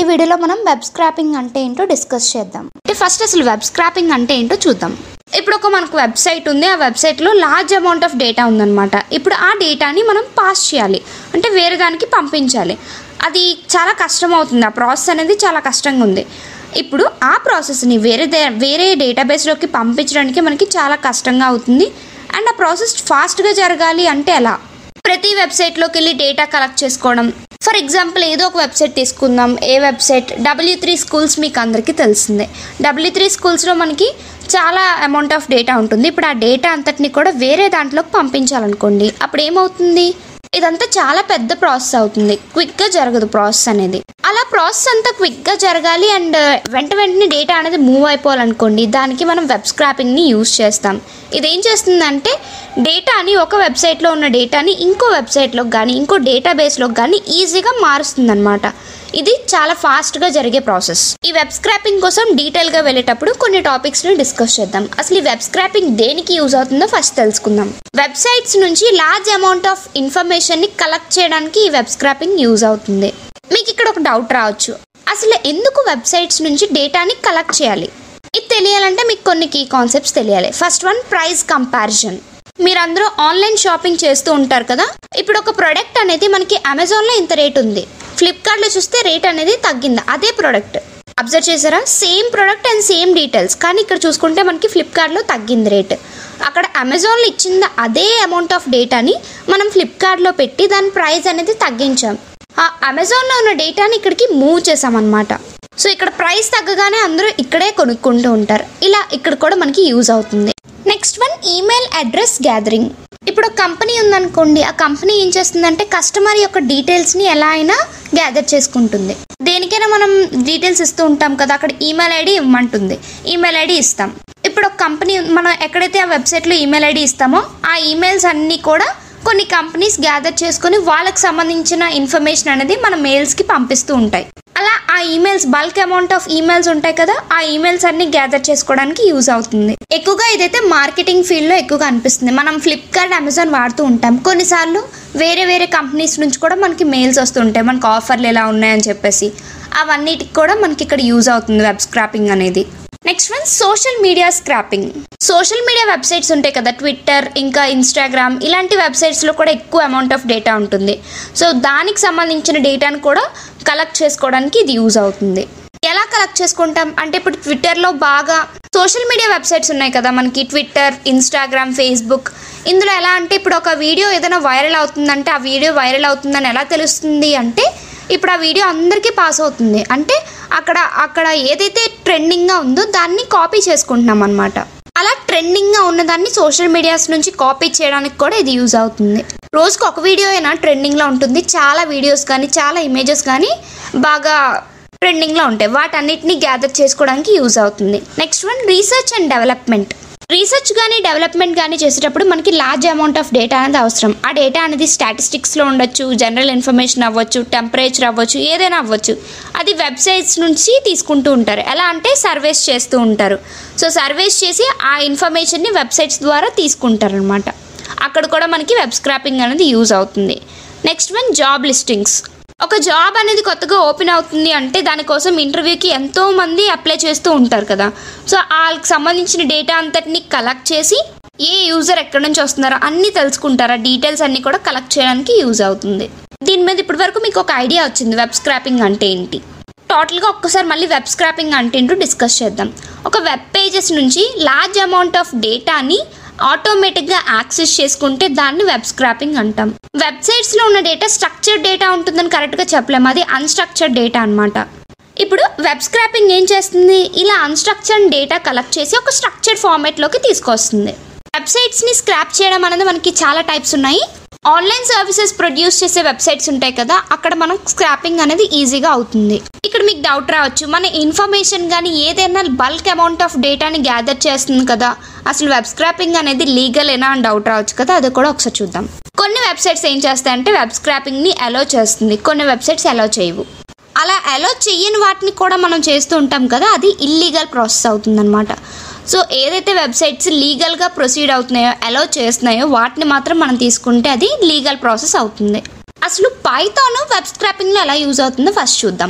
వీడియోలో మనం web scrapping అంటే ఏంటో డిస్కస్ చేద్దాం అంటే ఫస్ట్ అసలు వెబ్ స్క్రాపింగ్ అంటే ఏంటో చూద్దాం ఇప్పుడు ఒక మనకు వెబ్సైట్ ఉంది ఆ వెబ్సైట్లో లార్జ్ అమౌంట్ ఆఫ్ డేటా ఉందన్నమాట ఇప్పుడు ఆ డేటాని మనం పాస్ చేయాలి అంటే వేరే దానికి పంపించాలి అది చాలా కష్టం అవుతుంది ఆ ప్రాసెస్ అనేది చాలా కష్టంగా ఉంది ఇప్పుడు ఆ ప్రాసెస్ని వేరే దే- వేరే డేటాబేస్లోకి పంపించడానికి మనకి చాలా కష్టంగా అవుతుంది అండ్ ఆ ప్రాసెస్ ఫాస్ట్గా జరగాలి అంటే ఎలా ప్రతి వెబ్సైట్లోకి వెళ్ళి డేటా కలెక్ట్ చేసుకోవడం ఫర్ ఎగ్జాంపుల్ ఏదో ఒక వెబ్సైట్ తీసుకుందాం ఏ వెబ్సైట్ డబ్ల్యూ త్రీ స్కూల్స్ మీకు అందరికీ తెలిసిందే డబ్ల్యూ త్రీ స్కూల్స్లో మనకి చాలా అమౌంట్ ఆఫ్ డేటా ఉంటుంది ఇప్పుడు ఆ డేటా అంతటిని కూడా వేరే దాంట్లోకి పంపించాలనుకోండి అప్పుడు ఏమవుతుంది ఇదంతా చాలా పెద్ద ప్రాసెస్ అవుతుంది క్విక్గా జరగదు ప్రాసెస్ అనేది అలా ప్రాసెస్ అంతా క్విక్గా జరగాలి అండ్ వెంట వెంటనే డేటా అనేది మూవ్ అయిపోవాలనుకోండి దానికి మనం వెబ్ స్క్రాపింగ్ని యూజ్ చేస్తాం ఇదేం చేస్తుందంటే డేటాని ఒక వెబ్సైట్లో ఉన్న డేటాని ఇంకో వెబ్సైట్లోకి కానీ ఇంకో డేటాబేస్లోకి కానీ ఈజీగా మారుస్తుంది ఇది చాలా ఫాస్ట్గా జరిగే ప్రాసెస్ ఈ వెబ్ స్క్రాపింగ్ కోసం డీటెయిల్గా వెళ్ళేటప్పుడు కొన్ని టాపిక్స్ని డిస్కస్ చేద్దాం అసలు ఈ వెబ్ స్క్రాపింగ్ దేనికి యూజ్ అవుతుందో ఫస్ట్ తెలుసుకుందాం వెబ్సైట్స్ నుంచి లార్జ్ అమౌంట్ ఆఫ్ ఇన్ఫర్మేషన్ని కలెక్ట్ చేయడానికి ఈ వెబ్ స్క్రాపింగ్ యూజ్ అవుతుంది మీకు ఇక్కడ ఒక డౌట్ రావచ్చు అసలు ఎందుకు వెబ్సైట్స్ నుంచి డేటాని కలెక్ట్ చేయాలి ఇది తెలియాలంటే మీకు కొన్ని కీ కాన్సెప్ట్స్ తెలియాలి ఫస్ట్ వన్ ప్రైస్ కంపారిజన్ మీరందరూ ఆన్లైన్ షాపింగ్ చేస్తూ ఉంటారు కదా ఇప్పుడు ఒక ప్రోడక్ట్ అనేది మనకి అమెజాన్లో ఇంత రేట్ ఉంది ఫ్లిప్కార్ట్లో చూస్తే రేట్ అనేది తగ్గింది అదే ప్రోడక్ట్ అబ్జర్వ్ చేసారా same product and same details కానీ ఇక్కడ చూసుకుంటే మనకి ఫ్లిప్కార్ట్లో తగ్గింది రేట్ అక్కడ అమెజాన్లో ఇచ్చిన అదే అమౌంట్ ఆఫ్ డేటాని మనం ఫ్లిప్కార్ట్లో పెట్టి దాని ప్రైస్ అనేది తగ్గించాం ఆ అమెజాన్లో ఉన్న డేటాని ఇక్కడికి మూవ్ చేసామన్నమాట సో ఇక్కడ ప్రైస్ తగ్గగానే అందరూ ఇక్కడే కొనుక్కుంటూ ఉంటారు ఇలా ఇక్కడ కూడా మనకి యూజ్ అవుతుంది next one email address gathering ఇప్పుడు ఒక కంపెనీ ఉందనుకోండి ఆ కంపెనీ ఏం చేస్తుందంటే కస్టమర్ యొక్క డీటెయిల్స్ని ఎలా అయినా గ్యాదర్ చేసుకుంటుంది దేనికైనా మనం డీటెయిల్స్ ఇస్తూ ఉంటాం కదా అక్కడ ఈమెయిల్ ఐడి ఇవ్వమంటుంది ఈమెయిల్ ఐడి ఇస్తాం ఇప్పుడు ఒక కంపెనీ మనం ఎక్కడైతే ఆ వెబ్సైట్లో ఈమెయిల్ ఐడి ఇస్తామో ఆ ఈమెయిల్స్ అన్నీ కూడా కొన్ని కంపెనీస్ గ్యాదర్ చేసుకొని వాళ్ళకి సంబంధించిన ఇన్ఫర్మేషన్ అనేది మన మెయిల్స్కి పంపిస్తూ ఉంటాయి అలా ఆ emails bulk amount of emails ఉంటాయి కదా ఆ ఈమెయిల్స్ అన్ని గ్యాదర్ చేసుకోవడానికి యూజ్ అవుతుంది ఎక్కువగా ఇదైతే మార్కెటింగ్ ఫీల్డ్లో ఎక్కువగా అనిపిస్తుంది మనం ఫ్లిప్కార్ట్ అమెజాన్ వాడుతూ ఉంటాం కొన్నిసార్లు వేరే వేరే కంపెనీస్ నుంచి కూడా మనకి మెయిల్స్ వస్తుంటాయి మనకు ఆఫర్లు ఎలా ఉన్నాయని చెప్పేసి అవన్నిటికి కూడా మనకి ఇక్కడ యూజ్ అవుతుంది వెబ్ స్క్రాపింగ్ అనేది next one social media scraping social media websites ఉంటాయి కదా ట్విట్టర్ ఇంకా ఇన్స్టాగ్రామ్ ఇలాంటి వెబ్సైట్స్లో కూడా ఎక్కువ అమౌంట్ ఆఫ్ డేటా ఉంటుంది సో దానికి సంబంధించిన డేటాను కూడా కలెక్ట్ చేసుకోవడానికి ఇది యూజ్ అవుతుంది ఎలా కలెక్ట్ చేసుకుంటాం అంటే ఇప్పుడు ట్విట్టర్లో బాగా సోషల్ మీడియా వెబ్సైట్స్ ఉన్నాయి కదా మనకి ట్విట్టర్ ఇన్స్టాగ్రామ్ ఫేస్బుక్ ఇందులో ఎలా అంటే ఇప్పుడు ఒక వీడియో ఏదైనా వైరల్ అవుతుందంటే ఆ వీడియో వైరల్ అవుతుందని ఎలా తెలుస్తుంది అంటే ఇప్పుడు ఆ వీడియో అందరికీ పాస్ అవుతుంది అంటే అక్కడ అక్కడ ఏదైతే ట్రెండింగ్గా ఉందో దాన్ని కాపీ చేసుకుంటున్నాం అనమాట అలా ట్రెండింగ్గా ఉన్నదాన్ని సోషల్ మీడియాస్ నుంచి కాపీ చేయడానికి కూడా ఇది యూజ్ అవుతుంది రోజుకి ఒక వీడియో అయినా ట్రెండింగ్లో ఉంటుంది చాలా వీడియోస్ కానీ చాలా ఇమేజెస్ కానీ బాగా ట్రెండింగ్లో ఉంటాయి వాటన్నిటిని గ్యాదర్ చేసుకోవడానికి యూజ్ అవుతుంది next one research and development research కానీ డెవలప్మెంట్ కానీ చేసేటప్పుడు మనకి లార్జ్ అమౌంట్ ఆఫ్ డేటా అనేది అవసరం ఆ డేటా అనేది స్టాటిస్టిక్స్లో ఉండొచ్చు జనరల్ ఇన్ఫర్మేషన్ అవ్వచ్చు టెంపరేచర్ అవ్వచ్చు ఏదైనా అవ్వచ్చు అది వెబ్సైట్స్ నుంచి తీసుకుంటూ ఉంటారు ఎలా అంటే సర్వేస్ చేస్తూ ఉంటారు సో సర్వేస్ చేసి ఆ ఇన్ఫర్మేషన్ని వెబ్సైట్స్ ద్వారా తీసుకుంటారు అనమాట అక్కడ కూడా మనకి వెబ్ స్క్రాపింగ్ అనేది యూజ్ అవుతుంది నెక్స్ట్ వన్ జాబ్ లిస్టింగ్స్ ఒక జాబ్ అనేది కొత్తగా ఓపెన్ అవుతుంది అంటే దానికోసం ఇంటర్వ్యూకి ఎంతో మంది అప్లై చేస్తూ ఉంటారు కదా సో వాళ్ళకి సంబంధించిన డేటా అంతటిని కలెక్ట్ చేసి ఏ యూజర్ ఎక్కడి నుంచి వస్తున్నారో అన్నీ తెలుసుకుంటారు ఆ డీటెయిల్స్ అన్నీ కూడా కలెక్ట్ చేయడానికి యూజ్ అవుతుంది దీని మీద ఇప్పటి వరకు మీకు ఒక ఐడియా వచ్చింది వెబ్ స్క్రాపింగ్ అంటే ఏంటి టోటల్గా ఒక్కసారి మళ్ళీ వెబ్ స్క్రాపింగ్ అంటే ఏంటో డిస్కస్ చేద్దాం ఒక వెబ్ పేజెస్ నుంచి లార్జ్ అమౌంట్ ఆఫ్ డేటాని ఆటోమేటిక్గా యాక్సెస్ చేసుకుంటే దాన్ని వెబ్ స్క్రాపింగ్ అంటాం వెబ్సైట్స్లో ఉన్న డేటా స్ట్రక్చర్డ్ డేటా ఉంటుందని కరెక్ట్గా చెప్పలేము అది అన్స్ట్రక్చర్డ్ డేటా అనమాట ఇప్పుడు వెబ్ స్క్రాపింగ్ ఏం చేస్తుంది ఇలా అన్స్ట్రక్చర్డ్ డేటా కలెక్ట్ చేసి ఒక స్ట్రక్చర్డ్ ఫార్మాట్లోకి తీసుకొస్తుంది వెబ్సైట్స్ని స్క్రాప్ చేయడం అనేది మనకి చాలా టైప్స్ ఉన్నాయి ఆన్లైన్ సర్వీసెస్ ప్రొడ్యూస్ చేసే వెబ్సైట్స్ ఉంటాయి కదా అక్కడ మనం స్క్రాపింగ్ అనేది ఈజీగా అవుతుంది ఇక్కడ మీకు డౌట్ రావచ్చు మన ఇన్ఫర్మేషన్ కానీ ఏదైనా బల్క్ అమౌంట్ ఆఫ్ డేటాని గ్యాదర్ చేస్తుంది కదా అసలు వెబ్ స్క్రాపింగ్ అనేది లీగల్ ఏనా అని డౌట్ రావచ్చు కదా అది కూడా ఒకసారి చూద్దాం కొన్ని వెబ్సైట్స్ ఏం చేస్తాయంటే వెబ్ స్క్రాపింగ్ని అలో చేస్తుంది కొన్ని వెబ్సైట్స్ అలో చేయవు అలా అలో చెయ్యని వాటిని కూడా మనం చేస్తూ ఉంటాం కదా అది ఇల్లీగల్ ప్రాసెస్ అవుతుందన్నమాట సో ఏదైతే వెబ్సైట్స్ లీగల్గా ప్రొసీడ్ అవుతున్నాయో అలో చేస్తున్నాయో వాటిని మాత్రం మనం తీసుకుంటే అది లీగల్ ప్రాసెస్ అవుతుంది అసలు పైథాన్ వెబ్ స్క్రాపింగ్లో ఎలా యూజ్ అవుతుందో ఫస్ట్ చూద్దాం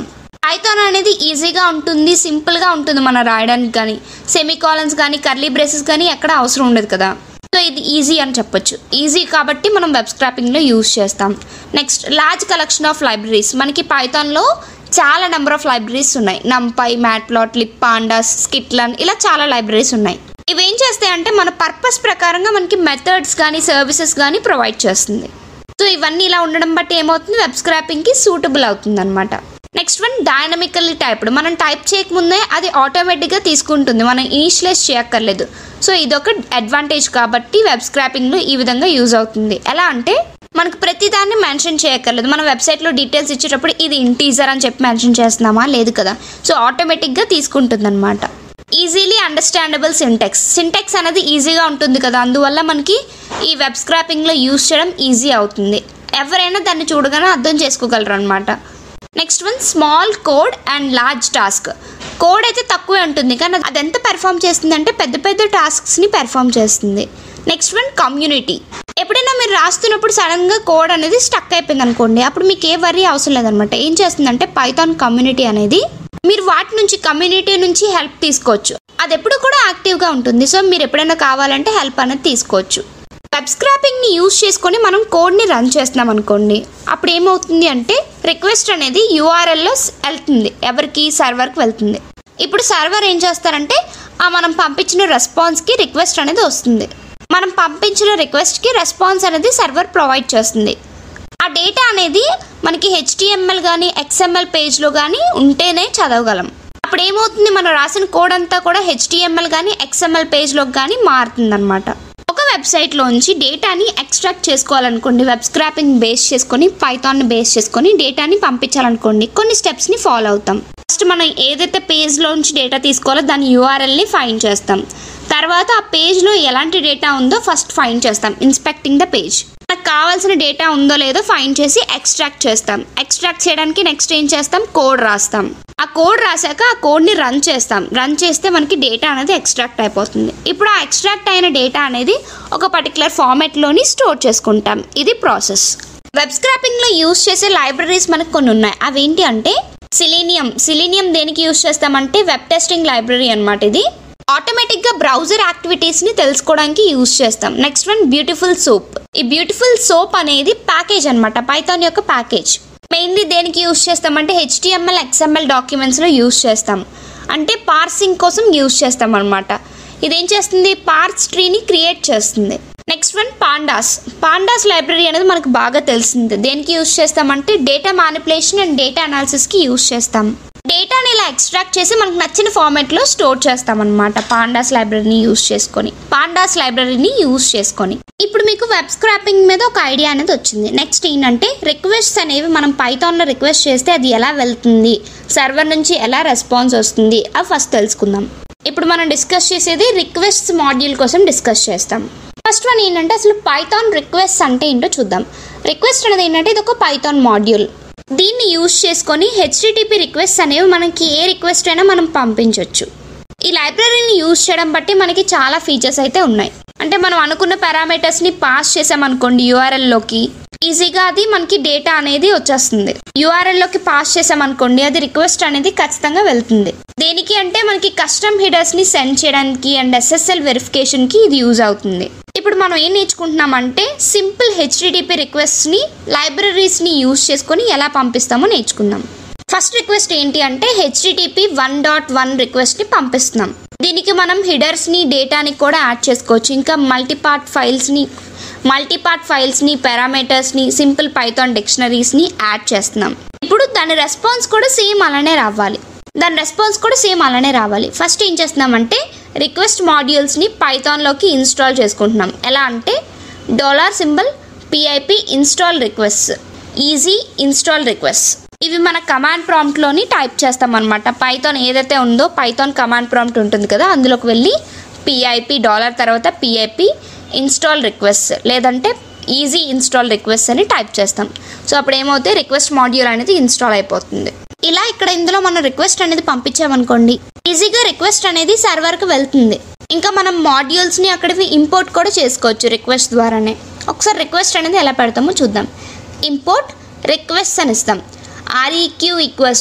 పైథాన్ అనేది ఈజీగా ఉంటుంది సింపుల్గా ఉంటుంది మనం రాయడానికి కానీ సెమీకాలన్స్ కానీ కర్లీ బ్రేసెస్ కానీ ఎక్కడ అవసరం ఉండదు కదా సో ఇది ఈజీ అని చెప్పొచ్చు ఈజీ కాబట్టి మనం వెబ్ స్క్రాపింగ్లో యూజ్ చేస్తాం next large collection of libraries మనకి పైథాన్లో చాలా నెంబర్ ఆఫ్ లైబ్రరీస్ ఉన్నాయి నంపై మ్యాట్లాట్ లిప్ పాండాస్ స్కిట్లన్ ఇలా చాలా లైబ్రరీస్ ఉన్నాయి ఇవి ఏం చేస్తాయంటే మన పర్పస్ ప్రకారంగా మనకి మెథడ్స్ కానీ సర్వీసెస్ కానీ ప్రొవైడ్ చేస్తుంది సో ఇవన్నీ ఇలా ఉండడం బట్టి ఏమవుతుంది వెబ్ స్క్రాపింగ్కి సూటబుల్ అవుతుంది అనమాట నెక్స్ట్ వన్ డైనమికల్లీ టైప్డ్ మనం టైప్ చేయకముందే అది ఆటోమేటిక్గా తీసుకుంటుంది మనం ఇనిషియలైజ్ చేయక్కర్లేదు సో ఇదొక అడ్వాంటేజ్ కాబట్టి వెబ్ స్క్రాపింగ్లో ఈ విధంగా యూజ్ అవుతుంది ఎలా అంటే మనకు ప్రతిదాన్ని మెన్షన్ చేయక్కర్లేదు మన వెబ్సైట్లో డీటెయిల్స్ ఇచ్చేటప్పుడు ఇది ఇంటీజర్ అని చెప్పి మెన్షన్ చేస్తున్నామా లేదు కదా సో ఆటోమేటిక్గా తీసుకుంటుంది అనమాట ఈజీలీ అండర్స్టాండబుల్ సింటెక్స్ సింటెక్స్ అనేది ఈజీగా ఉంటుంది కదా అందువల్ల మనకి ఈ వెబ్ స్క్రాపింగ్లో యూజ్ చేయడం ఈజీ అవుతుంది ఎవరైనా దాన్ని చూడగానే అర్థం చేసుకోగలరు అనమాట next one small code and large task code అయితే తక్కువే ఉంటుంది కానీ అది ఎంత పెర్ఫామ్ చేస్తుంది అంటే పెద్ద పెద్ద టాస్క్స్ని పెర్ఫామ్ చేస్తుంది నెక్స్ట్ వన్ కమ్యూనిటీ ఎప్పుడైనా మీరు రాస్తున్నప్పుడు సడన్గా కోడ్ అనేది స్టక్ అయిపోయింది అనుకోండి అప్పుడు మీకు ఏ వరీ అవసరం లేదనమాట ఏం చేస్తుందంటే పైథాన్ కమ్యూనిటీ అనేది మీరు వాటి నుంచి కమ్యూనిటీ నుంచి హెల్ప్ తీసుకోవచ్చు అది ఎప్పుడు కూడా యాక్టివ్గా ఉంటుంది సో మీరు ఎప్పుడైనా కావాలంటే హెల్ప్ అనేది తీసుకోవచ్చు వెబ్ స్క్రాపింగ్ని యూజ్ చేసుకొని మనం కోడ్ని రన్ చేస్తున్నాం అనుకోండి అప్పుడు ఏమవుతుంది అంటే రిక్వెస్ట్ అనేది యూఆర్ఎల్లో వెళ్తుంది ఎవరికి సర్వర్కి వెళ్తుంది ఇప్పుడు సర్వర్ ఏం చేస్తారంటే ఆ మనం పంపించిన రెస్పాన్స్కి రిక్వెస్ట్ అనేది వస్తుంది మనం పంపించిన రిక్వెస్ట్కి రెస్పాన్స్ అనేది సర్వర్ ప్రొవైడ్ చేస్తుంది ఆ డేటా అనేది మనకి హెచ్టిఎంఎల్ కానీ ఎక్స్ఎంఎల్ పేజ్లో కానీ ఉంటేనే చదవగలం అప్పుడు ఏమవుతుంది మనం రాసిన కోడ్ అంతా కూడా హెచ్టిఎంఎల్ కానీ ఎక్స్ఎంఎల్ పేజ్లోకి కానీ మారుతుందన్నమాట ఒక వెబ్సైట్లోంచి డేటాని ఎక్స్ట్రాక్ట్ చేసుకోవాలనుకోండి వెబ్ స్క్రాపింగ్ బేస్ చేసుకొని పైథాన్ని బేస్ చేసుకొని డేటాని పంపించాలనుకోండి కొన్ని స్టెప్స్ని ఫాలో అవుతాం ఫస్ట్ మనం ఏదైతే పేజ్లోంచి డేటా తీసుకోవాలో దాని యూఆర్ఎల్ని ఫైండ్ చేస్తాం తర్వాత ఆ పేజ్లో ఎలాంటి డేటా ఉందో ఫస్ట్ ఫైండ్ చేస్తాం ఇన్స్పెక్టింగ్ ద పేజ్ మనకు కావాల్సిన డేటా ఉందో లేదో ఫైండ్ చేసి ఎక్స్ట్రాక్ట్ చేస్తాం ఎక్స్ట్రాక్ట్ చేయడానికి నెక్స్ట్ ఏం చేస్తాం కోడ్ రాస్తాం ఆ కోడ్ రాశాక ఆ కోడ్ని రన్ చేస్తాం రన్ చేస్తే మనకి డేటా అనేది ఎక్స్ట్రాక్ట్ అయిపోతుంది ఇప్పుడు ఆ ఎక్స్ట్రాక్ట్ అయిన డేటా అనేది ఒక పర్టికులర్ ఫార్మాట్లోని స్టోర్ చేసుకుంటాం ఇది ప్రాసెస్ వెబ్ స్క్రాపింగ్లో యూస్ చేసే లైబ్రరీస్ మనకు కొన్ని ఉన్నాయి అవేంటి అంటే సిలీనియం సిలీనియం దేనికి యూస్ చేస్తామంటే వెబ్ టెస్టింగ్ లైబ్రరీ అనమాట ఇది ఆటోమేటిక్గా బ్రౌజర్ యాక్టివిటీస్ని తెలుసుకోవడానికి యూస్ చేస్తాం నెక్స్ట్ వన్ బ్యూటిఫుల్ సోప్ ఈ బ్యూటిఫుల్ సోప్ అనేది ప్యాకేజ్ అనమాట పైథాన్ యొక్క ప్యాకేజ్ మెయిన్లీ దేనికి యూస్ చేస్తామంటే హెచ్టిఎంఎల్ ఎక్స్ఎంఎల్ డాక్యుమెంట్స్లో యూస్ చేస్తాం అంటే పార్సింగ్ కోసం యూస్ చేస్తాం అనమాట ఇదేం చేస్తుంది పార్స్ ట్రీని క్రియేట్ చేస్తుంది next one pandas pandas library అనేది మనకు బాగా తెలిసింది దేనికి యూస్ చేస్తామంటే డేటా మానిపులేషన్ అండ్ డేటా అనాలిసిస్కి యూస్ చేస్తాం డేటాని ఇలా ఎక్స్ట్రాక్ట్ చేసి మనకు నచ్చిన ఫార్మాట్లో స్టోర్ చేస్తామన్నమాట పాండాస్ లైబ్రరీని యూస్ చేసుకొని పాండాస్ లైబ్రరీని యూస్ చేసుకొని ఇప్పుడు మీకు వెబ్ స్క్రాపింగ్ మీద ఒక ఐడియా అనేది వచ్చింది నెక్స్ట్ ఏంటంటే రిక్వెస్ట్స్ అనేవి మనం పైథాన్లో రిక్వెస్ట్ చేస్తే అది ఎలా వెళ్తుంది సర్వర్ నుంచి ఎలా రెస్పాన్స్ వస్తుంది అవి ఫస్ట్ తెలుసుకుందాం ఇప్పుడు మనం డిస్కస్ చేసేది రిక్వెస్ట్ మాడ్యూల్ కోసం డిస్కస్ చేస్తాం ఫస్ట్ వన్ ఏంటంటే అసలు పైథాన్ రిక్వెస్ట్ అంటే ఏంటో చూద్దాం రిక్వెస్ట్ అనేది ఏంటంటే ఇది ఒక పైథాన్ మాడ్యూల్ దీన్ని యూజ్ చేసుకొని హెచ్డిటిపి రిక్వెస్ట్ అనేవి మనకి ఏ రిక్వెస్ట్ అయినా మనం పంపించవచ్చు ఈ లైబ్రరీని యూజ్ చేయడం బట్టి మనకి చాలా ఫీచర్స్ అయితే ఉన్నాయి అంటే మనం అనుకున్న పారామీటర్స్ని పాస్ చేసామనుకోండి యూఆర్ఎల్లోకి ఈజీగా అది మనకి డేటా అనేది వచ్చేస్తుంది యూఆర్ఎల్లోకి పాస్ చేసామనుకోండి అది రిక్వెస్ట్ అనేది ఖచ్చితంగా వెళ్తుంది దేనికి అంటే మనకి కస్టమ్ హిడర్స్ని సెండ్ చేయడానికి అండ్ ఎస్ఎస్ఎల్ వెరిఫికేషన్కి ఇది యూజ్ అవుతుంది ఇప్పుడు మనం ఏం నేర్చుకుంటున్నామంటే సింపుల్ హెచ్డిటిపి రిక్వెస్ట్ని లైబ్రరీస్ని యూజ్ చేసుకొని ఎలా పంపిస్తామో నేర్చుకుందాం ఫస్ట్ రిక్వెస్ట్ ఏంటి అంటే హెచ్డిటిపి వన్ డాట్ వన్ రిక్వెస్ట్ని పంపిస్తున్నాం దీనికి మనం హిడర్స్ని డేటాని కూడా యాడ్ చేసుకోవచ్చు ఇంకా మల్టీపార్ట్ ఫైల్స్ని మల్టీపార్ట్ ఫైల్స్ని పారామీటర్స్ని సింపుల్ పైథాన్ డిక్షనరీస్ని యాడ్ చేస్తున్నాం ఇప్పుడు దాని రెస్పాన్స్ కూడా సేమ్ అలానే రావాలి దాని రెస్పాన్స్ కూడా సేమ్ అలానే రావాలి ఫస్ట్ ఏం చేస్తున్నామంటే రిక్వెస్ట్ మాడ్యూల్స్ని పైథాన్లోకి ఇన్స్టాల్ చేసుకుంటున్నాం ఎలా అంటే dollar symbol PIP install request easy install request ఇవి మన కమాండ్ ప్రాంప్ట్లోని టైప్ చేస్తాం అనమాట పైథాన్ ఏదైతే ఉందో పైథాన్ కమాండ్ ప్రాంప్ట్ ఉంటుంది కదా అందులోకి వెళ్ళి పిఐపి డాలర్ తర్వాత పిఐపి ఇన్స్టాల్ రిక్వెస్ట్ లేదంటే ఈజీ ఇన్స్టాల్ రిక్వెస్ట్ అని టైప్ చేస్తాం సో అప్పుడు ఏమవుతే రిక్వెస్ట్ మాడ్యూల్ అనేది ఇన్స్టాల్ అయిపోతుంది ఇలా ఇక్కడ ఇందులో మనం రిక్వెస్ట్ అనేది పంపించామనుకోండి ఈజీగా రిక్వెస్ట్ అనేది సర్వర్కి వెళ్తుంది ఇంకా మనం మాడ్యూల్స్ని అక్కడికి ఇంపోర్ట్ కూడా చేసుకోవచ్చు రిక్వెస్ట్ ద్వారానే ఒకసారి రిక్వెస్ట్ అనేది ఎలా పెడతామో చూద్దాం ఇంపోర్ట్ రిక్వెస్ట్ అని ఇస్తాం REQ equals to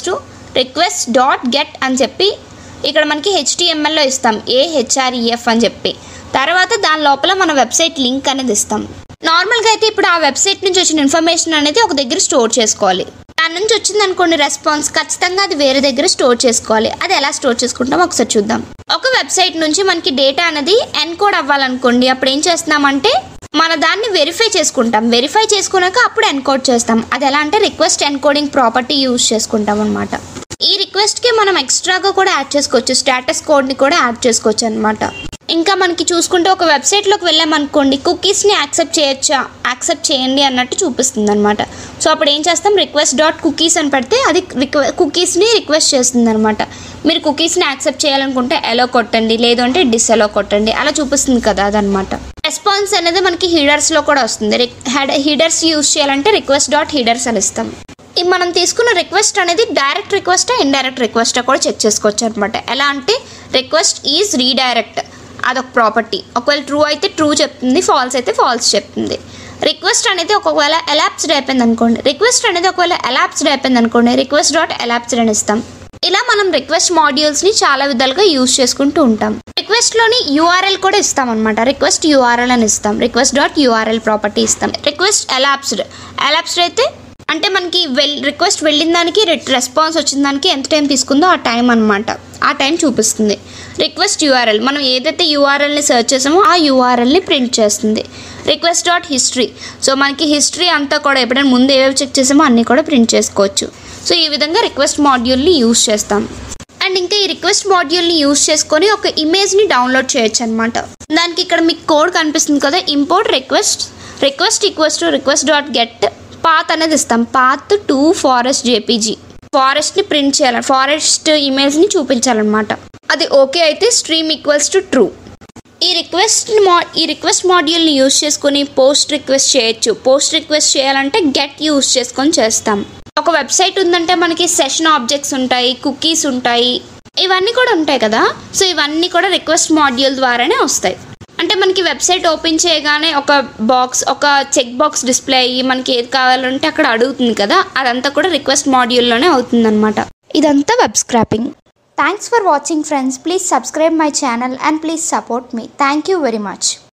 request dot get అని చెప్పి ఇక్కడ మనకి హెచ్టిఎంఎల్లో ఇస్తాం ఏహెచ్ఆర్ఈఎఫ్ అని చెప్పి తర్వాత దాని లోపల మన వెబ్సైట్ లింక్ అనేది ఇస్తాం నార్మల్గా అయితే ఇప్పుడు ఆ వెబ్సైట్ నుంచి వచ్చిన ఇన్ఫర్మేషన్ అనేది ఒక దగ్గర స్టోర్ చేసుకోవాలి దాని నుంచి వచ్చింది అనుకోండి రెస్పాన్స్ ఖచ్చితంగా అది వేరే దగ్గర స్టోర్ చేసుకోవాలి అది ఎలా స్టోర్ చేసుకుంటాం ఒకసారి చూద్దాం ఒక వెబ్సైట్ నుంచి మనకి డేటా అనేది ఎన్కోడ్ అవ్వాలనుకోండి అప్పుడు ఏం చేస్తున్నామంటే మన దాన్ని వెరిఫై చేసుకుంటాం వెరిఫై చేసుకున్నాక అప్పుడు ఎన్కోడ్ చేస్తాం అది ఎలా అంటే రిక్వెస్ట్ ఎన్కోడింగ్ ప్రాపర్టీ యూజ్ చేసుకుంటాం అనమాట ఈ రిక్వెస్ట్కి మనం ఎక్స్ట్రాగా కూడా యాడ్ చేసుకోవచ్చు స్టేటస్ కోడ్ని కూడా యాడ్ చేసుకోవచ్చు అనమాట ఇంకా మనకి చూసుకుంటే ఒక వెబ్సైట్లోకి వెళ్ళామనుకోండి కుకీస్ని యాక్సెప్ట్ చేయొచ్చా యాక్సెప్ట్ చేయండి అన్నట్టు చూపిస్తుంది అనమాట సో అప్పుడు ఏం చేస్తాం రిక్వెస్ట్ డాట్ కుకీస్ అని పెడితే అది రిక్వె కుకీస్ని రిక్వెస్ట్ చేస్తుంది అనమాట మీరు కుకీస్ని యాక్సెప్ట్ చేయాలనుకుంటే ఎలో కొట్టండి లేదు అంటే డిస్ ఎలో కొట్టండి అలా చూపిస్తుంది కదా అదనమాట రెస్పాన్స్ అనేది మనకి హీడర్స్లో కూడా వస్తుంది హీడర్స్ యూజ్ చేయాలంటే రిక్వెస్ట్ డాట్ హీడర్స్ అని ఇస్తాం ఈ మనం తీసుకున్న రిక్వెస్ట్ అనేది డైరెక్ట్ రిక్వెస్టా ఇండైరెక్ట్ రిక్వెస్టా కూడా చెక్ చేసుకోవచ్చు అనమాట ఎలా అంటే రిక్వెస్ట్ ఈజ్ రీడైరెక్ట్ అదొక ప్రాపర్టీ ఒకవేళ ట్రూ అయితే ట్రూ చెప్తుంది ఫాల్స్ అయితే ఫాల్స్ చెప్తుంది రిక్వెస్ట్ అనేది ఒకవేళ ఎలాప్స్డ్ అయిపోయింది అనుకోండి రిక్వెస్ట్ అనేది ఒకవేళ ఎలాప్స్డ్ అయిపోయింది అనుకోండి రిక్వెస్ట్ డాట్ ఎలాప్స్డ్ అని ఇస్తాం ఇలా మనం రిక్వెస్ట్ మాడ్యూల్స్ని చాలా విధాలుగా యూజ్ చేసుకుంటూ ఉంటాం రిక్వెస్ట్లోని యూఆర్ఎల్ కూడా ఇస్తాం అనమాట రిక్వెస్ట్ యూఆర్ఎల్ అని ఇస్తాం రిక్వెస్ట్ డాట్ యూఆర్ఎల్ ప్రాపర్టీ ఇస్తాం రిక్వెస్ట్ ఎలాప్స్డ్ ఎలాప్స్డ్ అయితే అంటే మనకి వెల్ రిక్వెస్ట్ వెళ్ళిన దానికి రెస్పాన్స్ వచ్చిన దానికి ఎంత టైం తీసుకుందో ఆ టైం అనమాట ఆ టైం చూపిస్తుంది రిక్వెస్ట్ యూఆర్ఎల్ మనం ఏదైతే యూఆర్ఎల్ని సెర్చ్ చేసామో ఆ యూఆర్ఎల్ని ప్రింట్ చేస్తుంది రిక్వెస్ట్ డాట్ హిస్టరీ సో మనకి హిస్టరీ అంతా కూడా ఎప్పుడైనా ముందు ఏవేవి చెక్ చేసామో అన్నీ కూడా ప్రింట్ చేసుకోవచ్చు సో ఈ విధంగా రిక్వెస్ట్ మాడ్యూల్ని యూస్ చేస్తాం అండ్ ఇంకా ఈ రిక్వెస్ట్ మాడ్యూల్ని యూస్ చేసుకొని ఒక ఇమేజ్ని డౌన్లోడ్ చేయొచ్చు అనమాట దానికి ఇక్కడ మీకు కోడ్ కనిపిస్తుంది కదా import request request equals to request dot get path అనేది ఇస్తాం పాత్ టు ఫారెస్ట్ జేపీజీ ఫారెస్ట్ని ప్రింట్ చేయాలి ఫారెస్ట్ ఇమేజ్ని చూపించాలన్నమాట అది ఓకే అయితే స్ట్రీమ్ ఈక్వల్స్ టు ట్రూ ఈ రిక్వెస్ట్ మా ఈ రిక్వెస్ట్ మాడ్యూల్ని యూస్ చేసుకొని పోస్ట్ రిక్వెస్ట్ చేయొచ్చు పోస్ట్ రిక్వెస్ట్ చేయాలంటే గెట్ యూస్ చేసుకొని చేస్తాం ఒక వెబ్సైట్ ఉందంటే మనకి సెషన్ ఆబ్జెక్ట్స్ ఉంటాయి కుకీస్ ఉంటాయి ఇవన్నీ కూడా ఉంటాయి కదా సో ఇవన్నీ కూడా రిక్వెస్ట్ మాడ్యూల్ ద్వారానే వస్తాయి అంటే మనకి వెబ్సైట్ ఓపెన్ చేయగానే ఒక బాక్స్ ఒక చెక్ బాక్స్ డిస్ప్లే అయ్యి మనకి ఏది కావాలంటే అక్కడ అడుగుతుంది కదా అదంతా కూడా రిక్వెస్ట్ మాడ్యూల్లోనే అవుతుందన్నమాట ఇదంతా web scraping thanks for watching friends please subscribe my channel and please support me thank you very much